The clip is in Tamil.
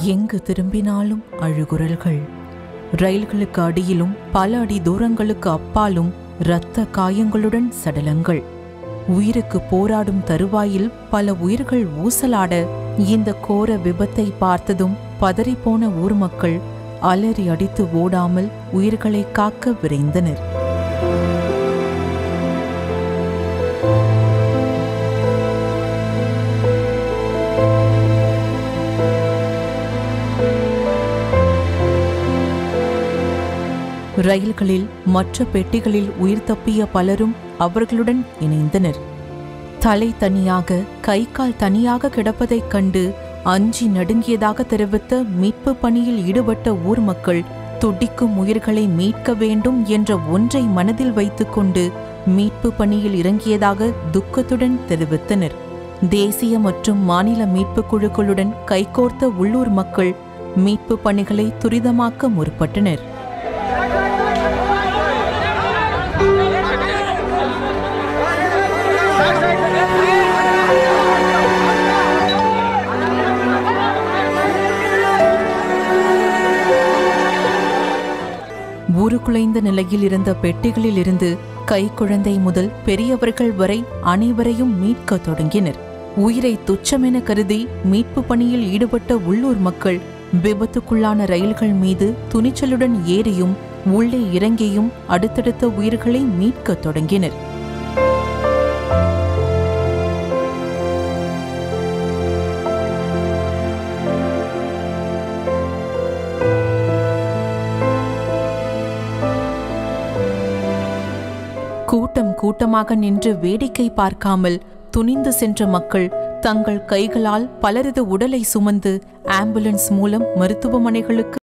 எங்கு திரும்பினாலும் அழுகுரல்கள் ரயில்களுக்கு அடியிலும் பல அடி தூரங்களுக்கு அப்பாலும் இரத்த காயங்களுடன் சடலங்கள் உயிருக்கு போராடும் தருவாயில் பல உயிர்கள் ஊசலாட இந்த கோர விபத்தை பார்த்ததும் பதறிப்போன ஊர் மக்கள் அலறி அடித்து ஓடாமல் உயிர்களை காக்க விரைந்தனர் ரயில்களில் மற்ற பெட்டிகளில் உயிர் தப்பிய பலரும் அவர்களுடன் இணைந்தனர் தலை தனியாக கை கால் தனியாக கிடப்பதைக் கண்டு அஞ்சி நடுங்கியதாக தெரிவித்த மீட்பு பணியில் ஈடுபட்ட ஊர் மக்கள் துடிக்கும் உயிர்களை மீட்க வேண்டும் என்ற ஒன்றை மனதில் வைத்துக்கொண்டு மீட்பு பணியில் இறங்கியதாக துக்கத்துடன் தெரிவித்தனர் தேசிய மற்றும் மாநில மீட்பு குழுக்களுடன் கைகோர்த்த உள்ளூர் மக்கள் மீட்பு பணிகளை துரிதமாக்க முற்பட்டனர் ஊருக்குலைந்த நிலையில் இருந்த பெட்டிகளில் இருந்து கைக்குழந்தை முதல் பெரியவர்கள் வரை அனைவரையும் மீட்கத் தொடங்கினர் உயிரை துச்சமென கருதி மீட்பு பணியில் ஈடுபட்ட உள்ளூர் மக்கள் விபத்துக்குள்ளான ரயில்கள் மீது துணிச்சலுடன் ஏறியும் உள்ளே இறங்கியும் அடுத்தடுத்த உயிர்களை மீட்கத் தொடங்கினர் கூட்டம் கூட்டமாக நின்று வேடிக்கை பார்க்காமல் துணிந்து சென்ற மக்கள் தங்கள் கைகளால் பலரது உடலை சுமந்து ஆம்புலன்ஸ் மூலம் மருத்துவமனைகளுக்கு